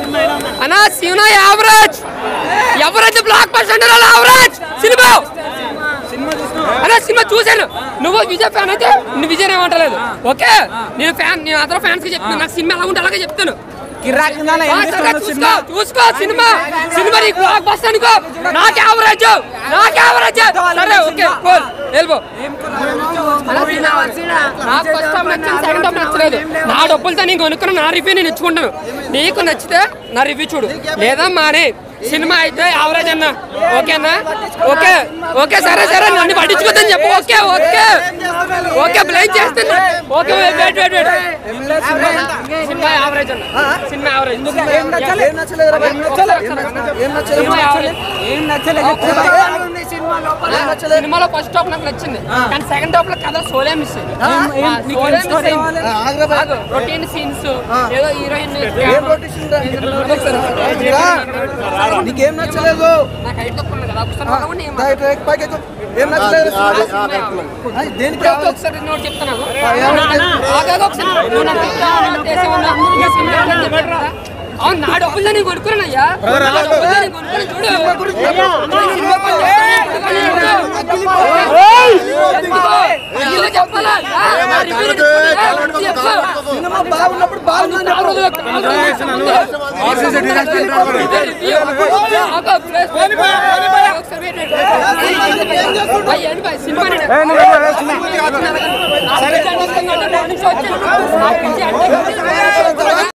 అన్నా cinema average ఎవరైతే blockbuster average cinema అదే సినిమా చూశాను నువ్వు విజయ్ ఫ్యాన్ అయితే నువ్వు విజయ్ ఏమంటలేదు ఓకే నేను ఫ్యాన్ నేను అతను ఫ్యాన్స్ కి చెప్తాను నాకు సినిమా ఎలా ఉంటే అలాగే చెప్తాను ఆ, సరే, చూసుకో చూసుకో సినిమా సినిమా నీకు బ్లాక్ బస్టర్ అనుకో నాకు యావరేజ్ నాకు యావరేజ్ సరే ఓకే కోల్ వెళ్ళిపో అలా సినిమా నాకు ఫస్ట్ హాఫ్ నచ్చింది సెకండ్ హాఫ్ నచ్చలేదు నా డబ్బులతో నేను కొనుక్కున్న నా రివ్యూ నేను ఇచ్చుకుంటాను నీకు నచ్చితే నా రివ్యూ చూడు లేదా మానే సినిమా అయితే యావరేజ్ అన్న ఓకేనా ఓకే ఓకే సరే సరే నన్ను పట్టించుకోద్దని చెప్పు ఓకే ఓకే ఓకే బ్లైన్ చేస్తున్నా okay wait wait wait cinema average అన్న సినిమా యావరేజ్ సినిమా యావరేజ్ సినిమాలో ఫస్ట్ హాఫ్ నాకు నచ్చింది కానీ సెకండ్ హాఫ్ లో కథ సోలే మిస్ రొటీన్ సీన్స్ ఏదో హీరోయిన్ నీకేం నచ్చలేదు నాకు హైట్ తక్కువ ఉంది కదా ఒకసారి నడవండి, ఏం రైట్, రైట్, పైకి ఎక్కు. ఏం నచ్చలేదు ఆ, దేనికి ఇప్పుడు ఒక- ఒకసారి నోట్ చెప్తాను ఆగాగు ఒకసారి నువ్వు నాకు చెప్తా, నువ్వు చేసే ఉన్నా. ఇంకా సినిమా ఏంటని చెప్పాడురా? అవును నా డబ్బులు నేను కొనుక్కున్నాయ్యా నా డబ్బులు నేను కొనుక్కున్నాను చూడు నేను సినిమా పని చేస్తాను, ఎందుకు? ఎందుకు? ఎందుకు చెప్పాలా? ఆ, నా రివ్యూలు చెప్తున్నా, ఎందుకు చెప్పు? సినిమా బాగున్నప్పుడు బాగుందని ఆ రోజు ఒక- ఆ రోజు ఒక ముందు. ఇదే రివ్యూ. ఆగు, ప్లేస్ ఒకసారి wait, wait, wait. అయ్య, ఏంటి బాయ్, సినిమా నేను- నా పిచ్చి అంటే మార్నింగ్ షో వచ్చాను. నా పిచ్చి అంటే